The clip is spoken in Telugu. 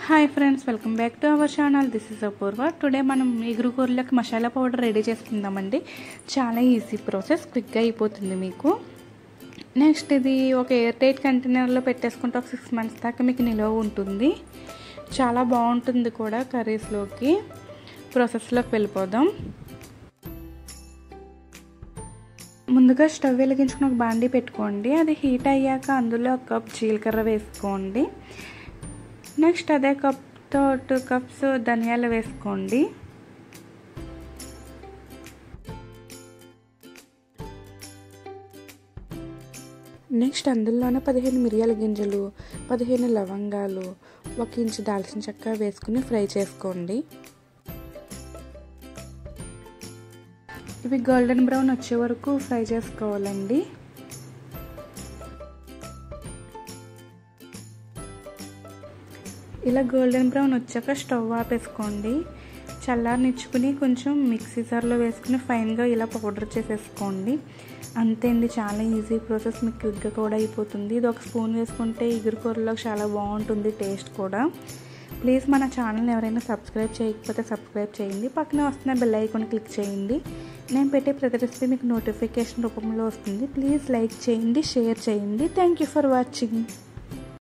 hi friends welcome back to our channel this is Apoorva today మనం ఎగురు కూరలకు మసాలా పౌడర్ రెడీ చేసుకుందామండి చాలా ఈజీ ప్రాసెస్ క్విక్గా అయిపోతుంది మీకు నెక్స్ట్ ఇది ఒక ఎయిర్ టైట్ కంటైనర్లో పెట్టేసుకుంటే ఒక సిక్స్ మంత్స్ దాకా మీకు నిల్వ ఉంటుంది చాలా బాగుంటుంది కూడా కర్రీస్లోకి ప్రాసెస్లోకి వెళ్ళిపోదాం ముందుగా స్టవ్ వెలిగించుకుని ఒక బాండీ పెట్టుకోండి అది హీట్ అయ్యాక అందులో ఒక కప్ జీలకర్ర వేసుకోండి నెక్స్ట్ అదే కప్తో టూ కప్స్ ధనియాలు వేసుకోండి నెక్స్ట్ అందులోనే పదిహేను మిరియాల గింజలు పదిహేను లవంగాలు ఒక ఇంచు దాల్చిన చెక్క వేసుకుని ఫ్రై చేసుకోండి ఇవి గోల్డెన్ బ్రౌన్ వచ్చే వరకు ఫ్రై చేసుకోవాలండి ఇలా గోల్డెన్ బ్రౌన్ వచ్చాక స్టవ్ ఆపేసుకోండి చల్లారనిచ్చుకుని కొంచెం మిక్సీ జార్లో వేసుకుని ఫైన్గా ఇలా పౌడర్ చేసేసుకోండి అంతే అండి చాలా ఈజీ ప్రాసెస్ మీకు క్విక్గా కూడా అయిపోతుంది ఇది ఒక స్పూన్ వేసుకుంటే ఇగురు కూరలో చాలా బాగుంటుంది టేస్ట్ కూడా ప్లీజ్ మన ఛానల్ని ఎవరైనా సబ్స్క్రైబ్ చేయకపోతే సబ్స్క్రైబ్ చేయండి పక్కన వస్తున్న బెల్ ఐకాన్ క్లిక్ చేయండి నేను పెట్టే ప్రతి రెసిపీ మీకు నోటిఫికేషన్ రూపంలో వస్తుంది ప్లీజ్ లైక్ చేయండి షేర్ చేయండి థ్యాంక్ యూ ఫర్ వాచింగ్